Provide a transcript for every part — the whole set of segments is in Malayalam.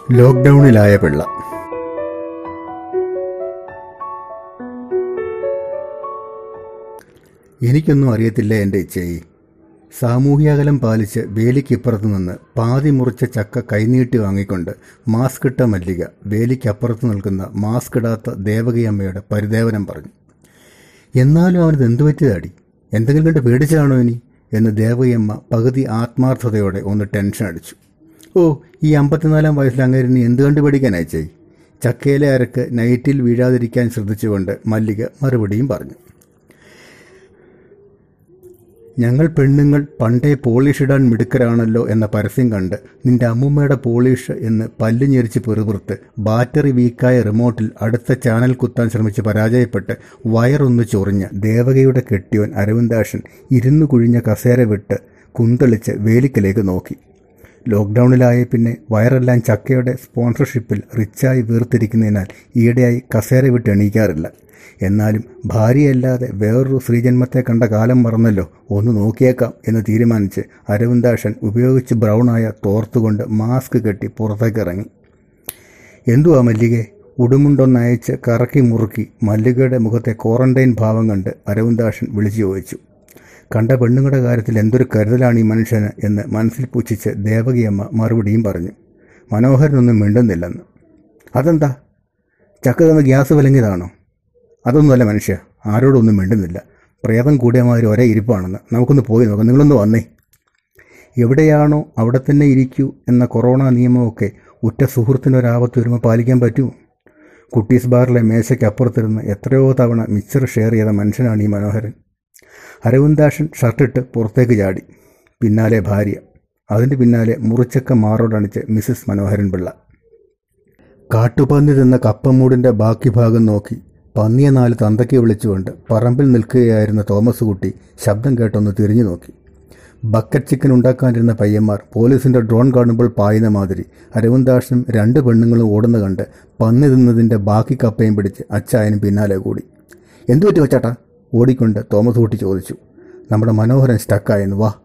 ലോക്ക്ഡൗണിലായ പിള്ള എനിക്കൊന്നും അറിയത്തില്ല എൻ്റെ ഇച്ചയി സാമൂഹ്യ പാലിച്ച് വേലിക്കിപ്പുറത്ത് നിന്ന് പാതി മുറിച്ച ചക്ക കൈനീട്ടി വാങ്ങിക്കൊണ്ട് മാസ്ക് ഇട്ട മല്ലിക വേലിക്കപ്പുറത്ത് നിൽക്കുന്ന മാസ്ക് ഇടാത്ത ദേവകിയമ്മയുടെ പരിദേവനം പറഞ്ഞു എന്നാലും അവനത് എന്തു പറ്റിയതാടി എന്തെങ്കിലും കണ്ട് പേടിച്ചാണോ ഇനി എന്ന് ദേവകിയമ്മ പകുതി ആത്മാർത്ഥതയോടെ ഒന്ന് ടെൻഷൻ അടിച്ചു ഓ ഈ അമ്പത്തിനാലാം വയസ്സിൽ അങ്ങനെ ഇനി എന്ത് കണ്ട് പേടിക്കാനായി ചെയ് ചക്കയിലെ അരക്ക് നൈറ്റിൽ വീഴാതിരിക്കാൻ ശ്രദ്ധിച്ചുകൊണ്ട് മല്ലിക മറുപടിയും പറഞ്ഞു ഞങ്ങൾ പെണ്ണുങ്ങൾ പണ്ടേ പോളിഷ് ഇടാൻ മിടുക്കരാണല്ലോ എന്ന പരസ്യം കണ്ട് നിന്റെ അമ്മൂമ്മയുടെ പോളിഷ് എന്ന് പല്ല് ഞെരിച്ച് പെറുപുറത്ത് ബാറ്ററി വീക്കായ റിമോട്ടിൽ അടുത്ത ചാനൽ കുത്താൻ ശ്രമിച്ച് പരാജയപ്പെട്ട് വയറൊന്ന് ചൊറിഞ്ഞ് ദേവകയുടെ കെട്ടിയോൻ അരവിന്ദാഷൻ ഇരുന്നു കുഴിഞ്ഞ കസേര വിട്ട് കുന്തളിച്ച് വേലിക്കലേക്ക് നോക്കി ലോക്ക്ഡൗണിലായ പിന്നെ വയറെല്ലാം ചക്കയുടെ സ്പോൺസർഷിപ്പിൽ റിച്ചായി വീർത്തിരിക്കുന്നതിനാൽ ഈയിടെയായി കസേര വിട്ട് എണീക്കാറില്ല എന്നാലും ഭാര്യയല്ലാതെ വേറൊരു ശ്രീജന്മത്തെ കണ്ട കാലം മറന്നല്ലോ ഒന്ന് നോക്കിയേക്കാം എന്ന് തീരുമാനിച്ച് അരവിന്ദാഷൻ ഉപയോഗിച്ച് ബ്രൗണായ തോർത്തുകൊണ്ട് മാസ്ക് കെട്ടി പുറത്തേക്കിറങ്ങി എന്തുവാ മല്ലികെ ഉടുമുണ്ടൊന്നയച്ച് കറക്കി മുറുക്കി മല്ലികയുടെ മുഖത്തെ ക്വാറന്റൈൻ ഭാവം കണ്ട് അരവിന്ദാഷൻ വിളിച്ചു ചോദിച്ചു കണ്ട പെണ്ണുങ്ങളുടെ കാര്യത്തിൽ എന്തൊരു കരുതലാണ് ഈ മനുഷ്യന് എന്ന് മനസ്സിൽ പുച്ഛിച്ച് ദേവകിയമ്മ മറുപടിയും പറഞ്ഞു മനോഹരനൊന്നും മിണ്ടുന്നില്ലെന്ന് അതെന്താ ചക്ക തന്ന ഗ്യാസ് വിലങ്ങിയതാണോ അതൊന്നുമല്ല മനുഷ്യ ആരോടൊന്നും മിണ്ടുന്നില്ല പ്രേതം കൂടിയ മാതിരി ഒരേ ഇരിപ്പാണെന്ന് നമുക്കൊന്ന് പോയി നോക്കാം നിങ്ങളൊന്ന് വന്നേ എവിടെയാണോ അവിടെ തന്നെ ഇരിക്കൂ എന്ന കൊറോണ നിയമമൊക്കെ ഉറ്റ സുഹൃത്തിനൊരാപത്ത് വരുമ്പോൾ പാലിക്കാൻ പറ്റുമോ കുട്ടീസ് ബാറിലെ മേശയ്ക്കപ്പുറത്തിരുന്ന് എത്രയോ തവണ മിക്സർ ഷെയർ ചെയ്ത മനുഷ്യനാണ് ഈ മനോഹരൻ അരവിന്ദാഷൻ ഷർട്ടിട്ട് പുറത്തേക്ക് ചാടി പിന്നാലെ ഭാര്യ അതിൻ്റെ പിന്നാലെ മുറിച്ചക്ക മാറോടണിച്ച് മിസ്സിസ് മനോഹരൻ പിള്ള കാട്ടുപന്നി തിന്ന കപ്പമൂടിൻ്റെ ബാക്കി ഭാഗം നോക്കി പന്നിയെ നാല് തന്തയ്ക്ക് വിളിച്ചുകൊണ്ട് പറമ്പിൽ നിൽക്കുകയായിരുന്ന തോമസ് കുട്ടി ശബ്ദം കേട്ടൊന്ന് തിരിഞ്ഞു നോക്കി ബക്കറ്റ് ചിക്കൻ ഉണ്ടാക്കാനിരുന്ന പയ്യന്മാർ പോലീസിന്റെ ഡ്രോൺ കാണുമ്പോൾ പായുന്ന മാതിരി അരവിന്ദാഷനും രണ്ട് പെണ്ണുങ്ങളും ഓടുന്ന കണ്ട് പന്നി തിന്നതിൻ്റെ ബാക്കി കപ്പയും പിടിച്ച് അച്ചായനും പിന്നാലെ കൂടി എന്തു പറ്റി വച്ചാട്ടാ ഓടിക്കൊണ്ട് തോമസ് കുട്ടി ചോദിച്ചു നമ്മുടെ മനോഹരൻ സ്റ്റക്കായെന്ന് വാ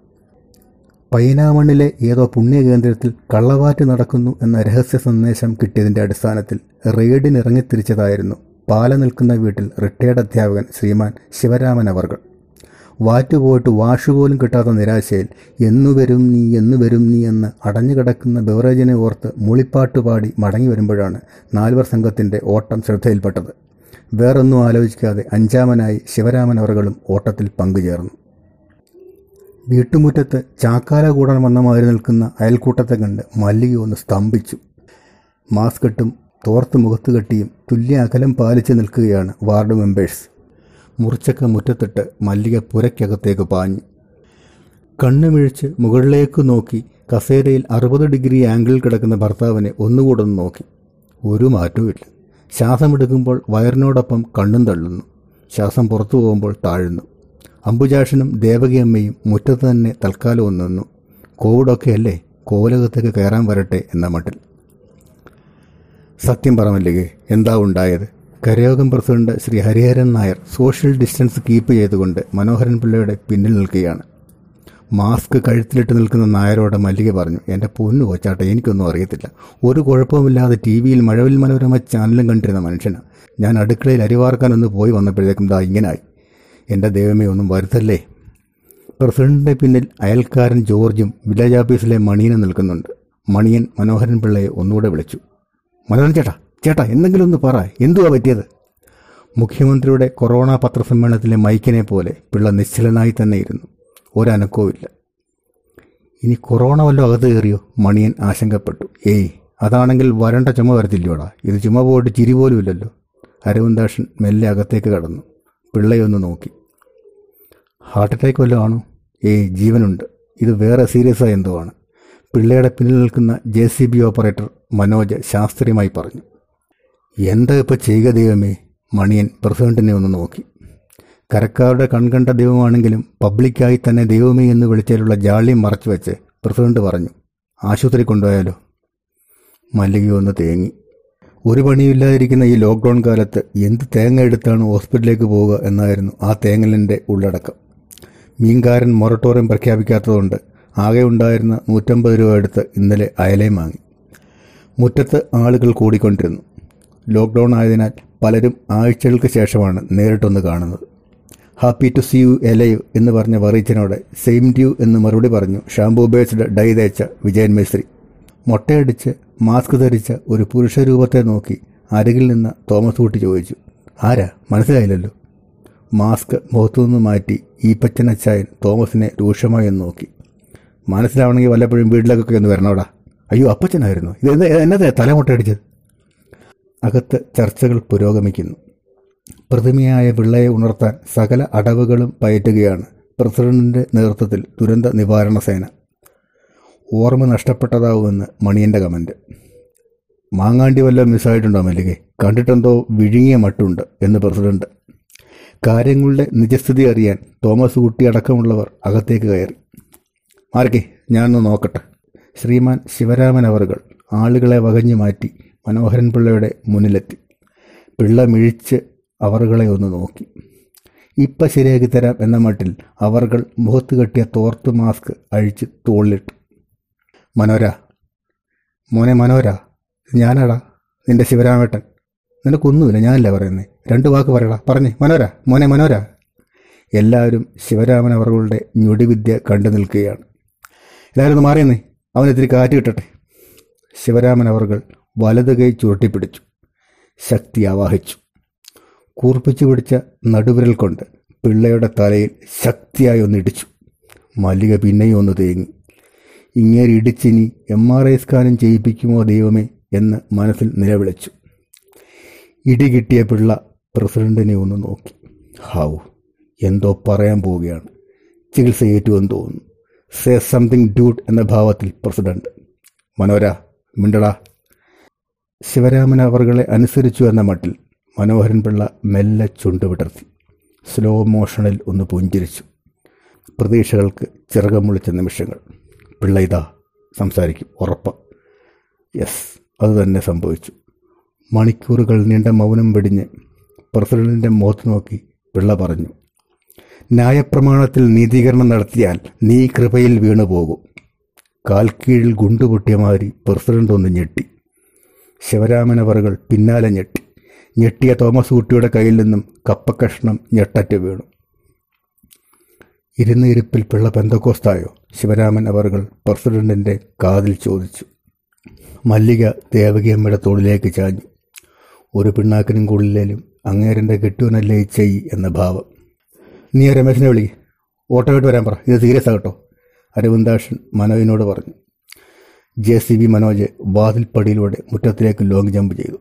പൈനാമണ്ണിലെ ഏതോ പുണ്യകേന്ദ്രത്തിൽ കള്ളവാറ്റ് നടക്കുന്നു എന്ന രഹസ്യ സന്ദേശം കിട്ടിയതിൻ്റെ അടിസ്ഥാനത്തിൽ റെയ്ഡിന് ഇറങ്ങിത്തിരിച്ചതായിരുന്നു പാല നിൽക്കുന്ന വീട്ടിൽ റിട്ടയർഡ് അധ്യാപകൻ ശ്രീമാൻ ശിവരാമൻ അവർകൾ വാറ്റുപോയിട്ട് വാഷുപോലും കിട്ടാത്ത നിരാശയിൽ എന്നു വരും നീ എന്നു വരും നീ എന്ന് അടഞ്ഞുകിടക്കുന്ന ബെവറേജിനെ ഓർത്ത് മുളിപ്പാട്ട് പാടി മടങ്ങി വരുമ്പോഴാണ് നാൽവർ സംഘത്തിൻ്റെ ഓട്ടം ശ്രദ്ധയിൽപ്പെട്ടത് വേറൊന്നും ആലോചിക്കാതെ അഞ്ചാമനായി ശിവരാമൻ അവർകളും ഓട്ടത്തിൽ പങ്കുചേർന്നു വീട്ടുമുറ്റത്ത് ചാക്കാല കൂടാൻ വന്ന മാതിരി നിൽക്കുന്ന അയൽക്കൂട്ടത്തെ കണ്ട് മല്ലിക ഒന്ന് സ്തംഭിച്ചു മാസ്ക് ഇട്ടും തോർത്ത് മുഖത്ത് കെട്ടിയും തുല്യ അകലം പാലിച്ച് നിൽക്കുകയാണ് വാർഡ് മെമ്പേഴ്സ് മുറിച്ചക്ക മുറ്റത്തിട്ട് മല്ലിക പുരയ്ക്കകത്തേക്ക് പാഞ്ഞു കണ്ണുമിഴിച്ച് മുകളിലേക്ക് നോക്കി കസേരയിൽ അറുപത് ഡിഗ്രി ആംഗിളിൽ കിടക്കുന്ന ഭർത്താവിനെ ഒന്നുകൂടെ ഒന്ന് നോക്കി ഒരു മാറ്റവുമില്ല ശ്വാസമെടുക്കുമ്പോൾ വയറിനോടൊപ്പം കണ്ണും തള്ളുന്നു ശ്വാസം പുറത്തു പോകുമ്പോൾ താഴുന്നു അമ്പുജാഷനും ദേവകിയമ്മയും മുറ്റത്ത് തന്നെ തൽക്കാലം ഒന്ന് നിന്നു കോവിഡൊക്കെ അല്ലേ കോവിലകത്തേക്ക് കയറാൻ വരട്ടെ എന്ന മട്ടിൽ സത്യം പറഞ്ഞില്ലേ എന്താ ഉണ്ടായത് കരയോഗം president Shri Hariharan Nair social distance keep ചെയ്തുകൊണ്ട് മനോഹരൻ പിള്ളയുടെ പിന്നിൽ നിൽക്കുകയാണ് മാസ്ക് കഴുത്തിലിട്ട് നിൽക്കുന്ന നായരോട് മല്ലിക പറഞ്ഞു എൻ്റെ പൊന്നു കൊച്ചാട്ടെ എനിക്കൊന്നും അറിയത്തില്ല ഒരു കുഴപ്പമില്ലാതെ ടി വിയിൽ മഴവിൽ മനോരമ ചാനലും കണ്ടിരുന്ന മനുഷ്യനാണ് ഞാൻ അടുക്കളയിൽ അരിവാർക്കാനൊന്ന് പോയി വന്നപ്പോഴേക്കും ദാ ഇങ്ങനായി എൻ്റെ ദൈവമേ ഒന്നും വരുത്തല്ലേ പ്രസിഡന്റിൻ്റെ പിന്നിൽ അയൽക്കാരൻ ജോർജും വില്ലേജ് ഓഫീസിലെ മണിയനും നിൽക്കുന്നുണ്ട് മണിയൻ മനോഹരൻ പിള്ളയെ ഒന്നുകൂടെ വിളിച്ചു മനോഹരൻ ചേട്ടാ ചേട്ടാ എന്തെങ്കിലും ഒന്ന് പറ എന്തുവാ പറ്റിയത് മുഖ്യമന്ത്രിയുടെ കൊറോണ പത്രസമ്മേളനത്തിലെ മൈക്കിനെ പോലെ പിള്ള നിശ്ചലനായി തന്നെ ഇരുന്നു ഒരനക്കവും ഇല്ല ഇനി കൊറോണ വല്ലതും അകത്ത് കയറിയോ മണിയൻ ആശങ്കപ്പെട്ടു ഏയ് അതാണെങ്കിൽ വരണ്ട ചുമ വരത്തില്ലോടാ ഇത് ചുമ പോയിട്ട് ചിരി പോലും ഇല്ലല്ലോ അരവിന്ദാഷൻ മെല്ലെ അകത്തേക്ക് കടന്നു പിള്ളയൊന്ന് നോക്കി ഹാർട്ട് അറ്റാക്ക് വല്ലതും ആണോ ഏയ് ജീവനുണ്ട് ഇത് വേറെ സീരിയസ് ആയ എന്തോ ആണ് പിള്ളയുടെ പിന്നിൽ നിൽക്കുന്ന J C B operator Manoj ശാസ്ത്രീയമായി പറഞ്ഞു എന്താ ഇപ്പോൾ ചെയ്യുക ദൈവമേ മണിയൻ പ്രസിഡന്റിനെ ഒന്ന് നോക്കി കരക്കാരുടെ കൺകണ്ട ദൈവമാണെങ്കിലും പബ്ലിക്കായി തന്നെ ദൈവമേ എന്ന് വിളിച്ചാലുള്ള ജാള്യം മറച്ചു വെച്ച് പ്രസിഡന്റ് പറഞ്ഞു ആശുപത്രി കൊണ്ടുപോയാലോ മല്ലിക ഒന്ന് തേങ്ങി ഒരു പണിയില്ലാതിരിക്കുന്ന ഈ ലോക്ക്ഡൗൺ കാലത്ത് എന്ത് തേങ്ങ എടുത്താണ് ഹോസ്പിറ്റലിലേക്ക് പോവുക എന്നായിരുന്നു ആ തേങ്ങലിൻ്റെ ഉള്ളടക്കം മീൻകാരൻ മൊറട്ടോറിയം പ്രഖ്യാപിക്കാത്തതുകൊണ്ട് ആകെ ഉണ്ടായിരുന്ന നൂറ്റമ്പത് രൂപ എടുത്ത് ഇന്നലെ അയലയും വാങ്ങി മുറ്റത്ത് ആളുകൾ കൂടിക്കൊണ്ടിരുന്നു ലോക്ക്ഡൗൺ ആയതിനാൽ പലരും ആഴ്ചകൾക്ക് ശേഷമാണ് നേരിട്ടൊന്ന് കാണുന്നത് happy to see you alive എന്ന് പറഞ്ഞ വറീച്ചനോട് സെയിം ഡ്യൂ എന്ന് മറുപടി പറഞ്ഞു ഷാംപൂ ബേസ്ഡ് ഡൈ തേച്ച വിജയൻ മേസ്ത്രി മൊട്ടയടിച്ച് മാസ്ക് ധരിച്ച ഒരു പുരുഷരൂപത്തെ നോക്കി അരികിൽ നിന്ന് തോമസ് കുട്ടി ചോദിച്ചു ആരാ മനസ്സിലായില്ലല്ലോ മാസ്ക് മുഖത്തുനിന്ന് മാറ്റി ഈപ്പച്ചനച്ചായൻ തോമസിനെ രൂക്ഷമായി ഒന്ന് നോക്കി മനസ്സിലാവണമെങ്കിൽ വല്ലപ്പോഴും വീട്ടിലേക്കൊക്കെ ഒന്ന് വരണോടാ അയ്യോ അപ്പച്ചനായിരുന്നു ഇത് എന്നതാ തലമുട്ടയടിച്ചത് അകത്ത് ചർച്ചകൾ പുരോഗമിക്കുന്നു പ്രതിമയായ പിള്ളയെ ഉണർത്താൻ സകല അടവുകളും പയറ്റുകയാണ് പ്രസിഡന്റിന്റെ നേതൃത്വത്തിൽ ദുരന്ത നിവാരണ സേന ഓർമ്മ നഷ്ടപ്പെട്ടതാവുമെന്ന് മണിയൻ്റെ കമൻറ്റ് മാങ്ങാണ്ടി വല്ലതും മിസ്സായിട്ടുണ്ടോ മല്ലികെ കണ്ടിട്ടെന്തോ വിഴുങ്ങിയ മട്ടുണ്ട് എന്ന് പ്രസിഡന്റ് കാര്യങ്ങളുടെ നിജസ്ഥിതി അറിയാൻ തോമസ് കുട്ടി അടക്കമുള്ളവർ അകത്തേക്ക് കയറി മാർക്കെ ഞാനൊന്ന് നോക്കട്ടെ ശ്രീമാൻ ശിവരാമൻ അവർകൾ ആളുകളെ വകഞ്ഞു മാറ്റി മനോഹരൻ പിള്ളയുടെ മുന്നിലെത്തി പിള്ള മിഴിച്ച് അവറുകളെ ഒന്ന് നോക്കി ഇപ്പം ശരിയാക്കി തരാം എന്ന മട്ടിൽ അവർകൾ മുഖത്ത് കെട്ടിയ തോർത്ത് മാസ്ക് അഴിച്ച് തോളിലിട്ടു മനോര മോനെ മനോര ഞാനാടാ നിന്റെ ശിവരാമേട്ടൻ നിനക്കൊന്നുമില്ല ഞാനല്ല പറയുന്നേ രണ്ട് വാക്ക് പറയടാ പറഞ്ഞേ മനോര മോനെ മനോര എല്ലാവരും ശിവരാമൻ അവറുകളുടെ ഞൊടിവിദ്യ കണ്ടു നിൽക്കുകയാണ് എല്ലാവരും ഒന്ന് മാറിയെന്നേ അവനിത്തിരി കാറ്റ് കിട്ടട്ടെ ശിവരാമൻ അവർകൾ വലത് കൈ ചുരുട്ടിപ്പിടിച്ചു ശക്തി ആവാഹിച്ചു കൂർപ്പിച്ചു പിടിച്ച നടുവിരൽ കൊണ്ട് പിള്ളയുടെ തലയിൽ ശക്തിയായി ഒന്നിടിച്ചു മല്ലിക പിന്നെയും ഒന്ന് തേങ്ങി ഇങ്ങനെ ഇടിച്ചിനി എം ആർ ഐ സ്കാനും ചെയ്യിപ്പിക്കുമോ ദൈവമേ എന്ന് മനസ്സിൽ നിലവിളിച്ചു ഇടി കിട്ടിയ പിള്ള പ്രസിഡന്റിനെ ഒന്ന് നോക്കി ഹൗ എന്തോ പറയാൻ പോവുകയാണ് ചികിത്സ ഏറ്റുവെന്ന് തോന്നുന്നു സേ സംതിങ് ഡ്യൂട്ട് എന്ന ഭാവത്തിൽ പ്രസിഡന്റ് മനോര മിണ്ടടാ ശിവരാമൻ അവർകളെ അനുസരിച്ചു എന്ന മട്ടിൽ മനോഹരൻ പിള്ള മെല്ലെ ചുണ്ടുവിടർത്തി സ്ലോ മോഷനിൽ ഒന്ന് പുഞ്ചിരിച്ചു പ്രതീക്ഷകൾക്ക് ചിറകം മുളിച്ച നിമിഷങ്ങൾ പിള്ള ഇതാ സംസാരിക്കും ഉറപ്പ് യെസ് അത് തന്നെ സംഭവിച്ചു മണിക്കൂറുകൾ നീണ്ട മൗനം വെടിഞ്ഞ് പ്രസിഡന്റിൻ്റെ മുഖത്ത് നോക്കി പിള്ള പറഞ്ഞു ന്യായപ്രമാണത്തിൽ നീതീകരണം നടത്തിയാൽ നീ കൃപയിൽ വീണു പോകും കാൽക്കീഴിൽ ഗുണ്ടുപൊട്ടിയ മാതിരി പ്രസിഡന്റ് ഒന്ന് ഞെട്ടി ശിവരാമനവറുകൾ പിന്നാലെ ഞെട്ടി ഞെട്ടിയ തോമസ് കുട്ടിയുടെ കയ്യിൽ നിന്നും കപ്പക്കഷ്ണം ഞെട്ടറ്റ് വീണു ഇരുന്ന ഇരിപ്പിൽ പിള്ള പെന്തക്കോസ്തായോ ശിവരാമൻ അവറുകൾ പ്രസിഡന്റിന്റെ കാതിൽ ചോദിച്ചു മല്ലിക ദേവകിയമ്മയുടെ തോളിലേക്ക് ചാഞ്ഞു ഒരു പിണ്ണാക്കിനും കുള്ളിലേലും അങ്ങേരൻ്റെ കെട്ടുവനല്ലേ ചെയ് എന്ന ഭാവം നീ ആ രമേശിനെ വിളി ഓട്ടോയിട്ട് വരാൻ പറ ഇത് സീരിയസ് ആകട്ടോ അരവിന്ദാഷൻ മനോജിനോട് പറഞ്ഞു ജെ സി ബി മനോജ് വാതിൽപ്പടിയിലൂടെ മുറ്റത്തിലേക്ക് ലോങ് ജമ്പ് ചെയ്തു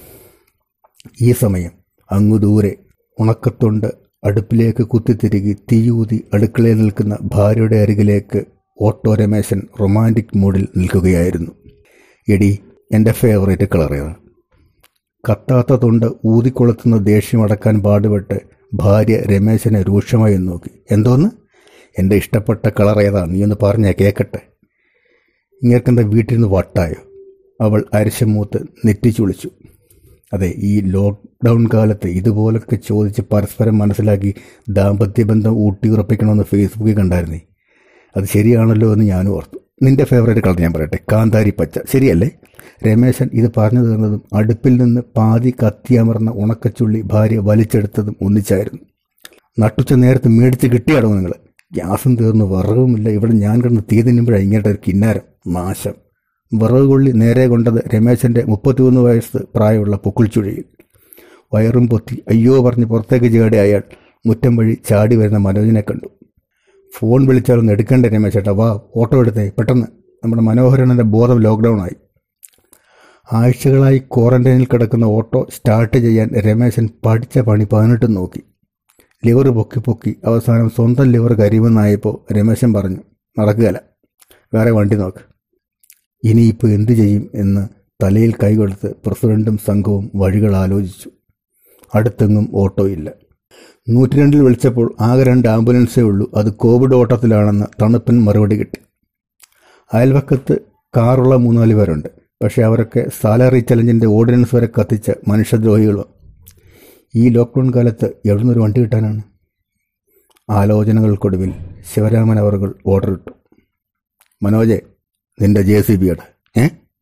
ഈ സമയം അങ്ങു ദൂരെ ഉണക്കത്തൊണ്ട് അടുപ്പിലേക്ക് കുത്തിത്തിരുകി തീയൂതി അടുക്കളയിൽ നിൽക്കുന്ന ഭാര്യയുടെ അരികിലേക്ക് ഓട്ടോ രമേശൻ റൊമാൻറ്റിക് മൂഡിൽ നിൽക്കുകയായിരുന്നു എടി എൻ്റെ ഫേവറേറ്റ് കളർ ഏതാ കത്താത്ത തൊണ്ട് ഊതിക്കൊളുത്തുന്ന ദേഷ്യം അടക്കാൻ പാടുപെട്ട് ഭാര്യ രമേശനെ രൂക്ഷമായി നോക്കി എന്തോന്ന് എൻ്റെ ഇഷ്ടപ്പെട്ട കളർ ഏതാ നീ ഒന്ന് പറഞ്ഞാൽ കേൾക്കട്ടെ ഇങ്ങേർക്കെന്താ വീട്ടിൽ നിന്ന് വട്ടായോ അവൾ അരിശമൂത്ത് നെറ്റിച്ചുളിച്ചു അതെ ഈ ലോക്ക്ഡൗൺ കാലത്ത് ഇതുപോലൊക്കെ ചോദിച്ച് പരസ്പരം മനസ്സിലാക്കി ദാമ്പത്യബന്ധം ഊട്ടിയുറപ്പിക്കണമെന്ന് ഫേസ്ബുക്കിൽ കണ്ടായിരുന്നേ അത് ശരിയാണല്ലോ എന്ന് ഞാനും ഓർത്തു നിന്റെ ഫേവറേറ്റ് കളർ ഞാൻ പറയട്ടെ കാന്താരി പച്ച ശരിയല്ലേ രമേശൻ ഇത് പറഞ്ഞു തീർന്നതും അടുപ്പിൽ നിന്ന് പാതി കത്തിയമർന്ന ഉണക്കച്ചുള്ളി ഭാര്യ വലിച്ചെടുത്തതും ഒന്നിച്ചായിരുന്നു നട്ടുച്ച നേരത്ത് മേടിച്ച് കിട്ടിയാടോ നിങ്ങൾ ഗ്യാസും തീർന്നു വിറകുമില്ല ഇവിടെ ഞാൻ കിടന്ന് തീ തിന്നുമ്പോഴാണ് ഇങ്ങോട്ട് ഒരു കിന്നാരം നാശം വിറക് കൊള്ളി നേരെ കൊണ്ടത് രമേശൻ്റെ മുപ്പത്തിമൂന്ന് വയസ്സ് പ്രായമുള്ള പൊക്കിൾച്ചുഴിയിൽ വയറും പൊത്തി അയ്യോ പറഞ്ഞ് പുറത്തേക്ക് ചാടി അയാൾ മുറ്റം വഴി ചാടി വരുന്ന മനോജിനെ കണ്ടു ഫോൺ വിളിച്ചാലൊന്ന് എടുക്കണ്ടേ രമേശേട്ടാ വാ ഓട്ടോ എടുത്തേ പെട്ടെന്ന് നമ്മുടെ മനോഹരനൻ്റെ ബോധം ലോക്ക്ഡൗൺ ആയി ആഴ്ചകളായി ക്വാറന്റൈനിൽ കിടക്കുന്ന ഓട്ടോ സ്റ്റാർട്ട് ചെയ്യാൻ രമേശൻ പഠിച്ച പണി പതിനെട്ടും നോക്കി ലിവർ പൊക്കി പൊക്കി അവസാനം സ്വന്തം ലിവർ കരിമെന്നായപ്പോൾ രമേശൻ പറഞ്ഞു നടക്കുകയല്ല വേറെ വണ്ടി നോക്ക് ഇനിയിപ്പോൾ എന്തു ചെയ്യും എന്ന് തലയിൽ കൈകൊടുത്ത് പ്രസിഡന്റും സംഘവും വഴികൾ ആലോചിച്ചു അടുത്തെങ്ങും ഓട്ടോ ഇല്ല നൂറ്റിരണ്ടിൽ വിളിച്ചപ്പോൾ ആകെ രണ്ട് ആംബുലൻസേ ഉള്ളൂ അത് കോവിഡ് ഓട്ടത്തിലാണെന്ന് തണുപ്പൻ മറുപടി കിട്ടി അയൽവക്കത്ത് കാറുള്ള മൂന്നാല് പേരുണ്ട് പക്ഷേ അവരൊക്കെ സാലറി ചലഞ്ചിൻ്റെ ഓർഡിനൻസ് വരെ കത്തിച്ച മനുഷ്യദ്രോഹികളും ഈ ലോക്ക്ഡൗൺ കാലത്ത് എവിടുന്നൊരു വണ്ടി കിട്ടാനാണ് ആലോചനകൾക്കൊടുവിൽ ശിവരാമൻ അവർകൾ ഓർഡർ ഇട്ടു മനോജെ നിന്റെ ജെ സി ബിയുടെ ഏ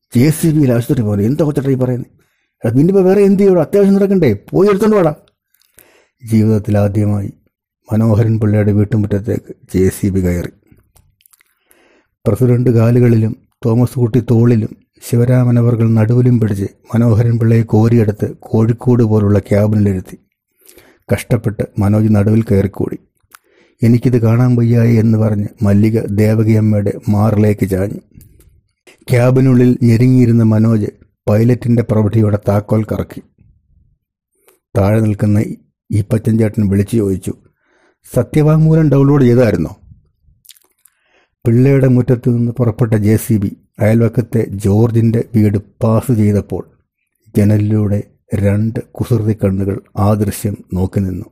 ജെ സി ബിയിൽ ആശുപത്രി പോലെ എന്താ കൊച്ചട്ടാ ഈ പറയുന്നത് എടാ പിന്നെ ഇപ്പോൾ വേറെ എന്ത് ചെയ്യണം അത്യാവശ്യം നടക്കണ്ടേ പോയി എടുത്തോണ്ട് വാടാ ജീവിതത്തിൽ ആദ്യമായി മനോഹരൻ പിള്ളയുടെ വീട്ടുമുറ്റത്തേക്ക് ജെ സി ബി കയറി പ്രസിഡന്റ് കാലുകളിലും തോമസ് കുട്ടി തോളിലും ശിവരാമനവർകൾ നടുവിലും പിടിച്ച് മനോഹരൻ പിള്ളയെ കോരിയെടുത്ത് കോഴിക്കോട് പോലുള്ള ക്യാബിനിലിരുത്തി കഷ്ടപ്പെട്ട് മനോജ് നടുവിൽ കയറിക്കൂടി എനിക്കിത് കാണാൻ വയ്യായി എന്ന് പറഞ്ഞ് മല്ലിക ദേവകിയമ്മയുടെ മാറിലേക്ക് ചാഞ്ഞു ക്യാബിനുള്ളിൽ ഞെരുങ്ങിയിരുന്ന മനോജ് പൈലറ്റിന്റെ പ്രവൃത്തിയോടെ താക്കോൽ കറക്കി താഴെ നിൽക്കുന്ന ഈ പച്ചൻചേട്ടൻ വിളിച്ചു ചോദിച്ചു സത്യവാങ്മൂലം ഡൗൺലോഡ് ചെയ്തായിരുന്നോ പിള്ളയുടെ മുറ്റത്ത് നിന്ന് പുറപ്പെട്ട ജെ സി ബി അയൽവക്കത്തെ ജോർജിന്റെ വീട് പാസ് ചെയ്തപ്പോൾ ജനലിലൂടെ രണ്ട് കുസൃതി കണ്ണുകൾ ആ ദൃശ്യം നോക്കി നിന്നു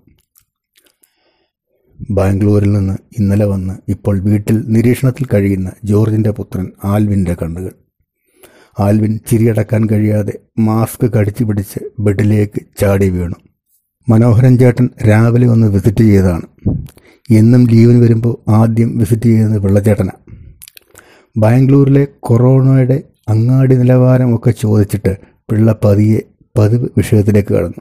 ബാംഗ്ലൂരിൽ നിന്ന് ഇന്നലെ വന്ന് ഇപ്പോൾ വീട്ടിൽ നിരീക്ഷണത്തിൽ കഴിയുന്ന ജോർജിന്റെ പുത്രൻ ആൽവിന്റെ കണ്ണുകൾ ആൽവിൻ ചിരിയടക്കാൻ കഴിയാതെ മാസ്ക് കടിച്ചു പിടിച്ച് ബെഡിലേക്ക് ചാടി വീണു മനോഹരൻ ചേട്ടൻ രാവിലെ ഒന്ന് വിസിറ്റ് ചെയ്തതാണ് എന്നും ലീവിന് വരുമ്പോൾ ആദ്യം വിസിറ്റ് ചെയ്യുന്നത് വെള്ളച്ചേട്ടനാണ് ബാംഗ്ലൂരിലെ കൊറോണയുടെ അങ്ങാടി നിലവാരമൊക്കെ ചോദിച്ചിട്ട് പിള്ള പതിയെ പതിവ് വിഷയത്തിലേക്ക് കടന്നു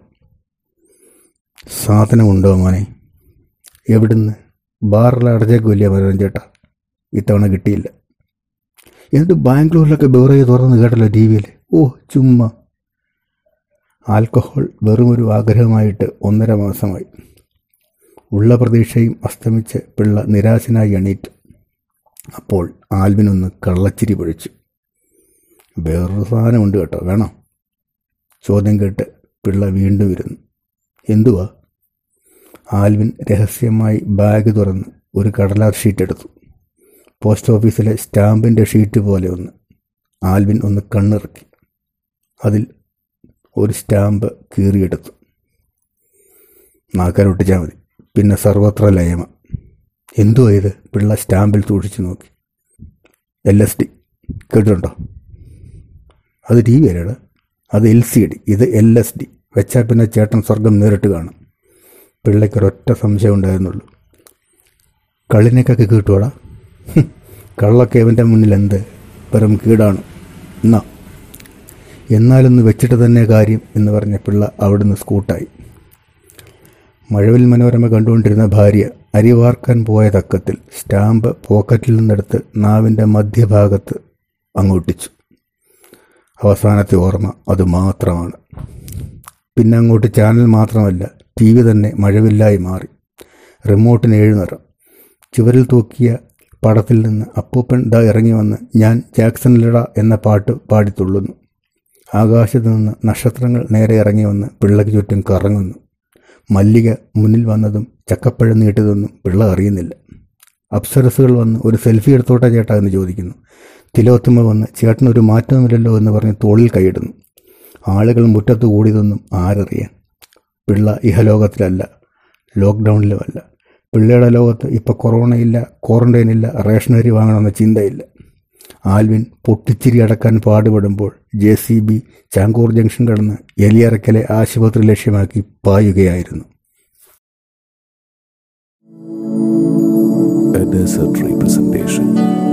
സാധനമുണ്ടോ മോനെ എവിടുന്ന് ബാറിൽ അടച്ചേക്ക് വലിയ മനോഹരൻ ചേട്ടാ ഇത്തവണ കിട്ടിയില്ല എന്നിട്ട് ബാംഗ്ലൂരിലൊക്കെ ബെവറേജ് തുറന്ന് കേട്ടല്ലോ ടി വിയിൽ ഓ ചുമ്മാ ആൽക്കഹോൾ വെറുമൊരു ആഗ്രഹമായിട്ട് ഒന്നര മാസമായി ഉള്ള പ്രതീക്ഷയും അസ്തമിച്ച് പിള്ള നിരാശനായി എണീറ്റു അപ്പോൾ ആൽവിനൊന്ന് കള്ളച്ചിരി പൊഴിച്ചു വേറൊരു സാധനമുണ്ട് കേട്ടോ വേണോ ചോദ്യം കേട്ട് പിള്ള വീണ്ടും ഇരുന്നു എന്തുവാ ആൽവിൻ രഹസ്യമായി ബാഗ് തുറന്ന് ഒരു കടലാസ് ഷീറ്റ് എടുത്തു പോസ്റ്റ് ഓഫീസിലെ സ്റ്റാമ്പിൻ്റെ ഷീറ്റ് പോലെ ഒന്ന് ആൽവിൻ ഒന്ന് കണ്ണിറക്കി അതിൽ ഒരു സ്റ്റാമ്പ് കീറിയെടുത്തു നാക്കാരൊട്ടിച്ചാൽ മതി പിന്നെ സർവത്ര ലയമ എന്തുവാ ഇത് പിള്ള സ്റ്റാമ്പിൽ സൂക്ഷിച്ചു നോക്കി എൽ എസ് ഡി കേട്ടിട്ടുണ്ടോ അത് ടി വി അല്ലേടാ അത് എൽ സി ഡി ഇത് എൽ എസ് ഡി വെച്ചാൽ പിന്നെ ചേട്ടൻ സ്വർഗം നേരിട്ട് കാണും പിള്ളയ്ക്കൊരൊറ്റ സംശയം ഉണ്ടായിരുന്നുള്ളൂ കള്ളിനേക്കൊക്കെ കിട്ടുവാടാ കള്ളൊക്കെ അവൻ്റെ മുന്നിൽ എന്ത് വെറും കീടാണ് എന്നാ എന്നാലൊന്ന് വെച്ചിട്ട് തന്നെ കാര്യം എന്ന് പറഞ്ഞ പിള്ള അവിടുന്ന് സ്കൂട്ടായി മഴവിൽ മനോരമ കണ്ടുകൊണ്ടിരുന്ന ഭാര്യ അരിവാർക്കാൻ പോയ തക്കത്തിൽ സ്റ്റാമ്പ് പോക്കറ്റിൽ നിന്നെടുത്ത് നാവിൻ്റെ മധ്യഭാഗത്ത് അങ്ങോട്ടിച്ചു അവസാനത്തെ ഓർമ്മ അത് മാത്രമാണ് പിന്നെ അങ്ങോട്ട് ചാനൽ മാത്രമല്ല ടി വി തന്നെ മഴവില്ലായി മാറി റിമോട്ടിന് ഏഴ് നിറം ചുവരിൽ തൂക്കിയ പടത്തിൽ നിന്ന് അപ്പൂപ്പൻ ദാ ഇറങ്ങി വന്ന് ഞാൻ ജാക്സണിലിട എന്ന പാട്ട് പാടിത്തുള്ളുന്നു ആകാശത്ത് നിന്ന് നക്ഷത്രങ്ങൾ നേരെ ഇറങ്ങി വന്ന് പിള്ളയ്ക്ക് ചുറ്റും കറങ്ങുന്നു മല്ലിക മുന്നിൽ വന്നതും ചക്കപ്പഴം നീട്ടിയതൊന്നും പിള്ള അറിയുന്നില്ല അപ്സരസുകൾ വന്ന് ഒരു സെൽഫി എടുത്തോട്ടെ ചേട്ടാ എന്ന് ചോദിക്കുന്നു തിലോത്തുമ്മ വന്ന് ചേട്ടനൊരു മാറ്റവുമില്ലല്ലോ എന്ന് പറഞ്ഞ് തോളിൽ കൈയിടുന്നു ആളുകൾ മുറ്റത്ത് കൂടിയതൊന്നും ആരറിയാൻ പിള്ള ഇഹലോകത്തിലല്ല ലോക്ക്ഡൗണിലുമല്ല പിള്ളയുടെ ലോകത്ത് ഇപ്പോൾ കൊറോണയില്ല ക്വാറന്റൈൻ ഇല്ല റേഷനറി വാങ്ങണമെന്ന ചിന്തയില്ല ആൽവിൻ പൊട്ടിച്ചിരി അടക്കാൻ പാടുപെടുമ്പോൾ J C B Changur junction കടന്ന് എലിയറക്കലെ ആശുപത്രി ലക്ഷ്യമാക്കി പായുകയായിരുന്നു A desert representation.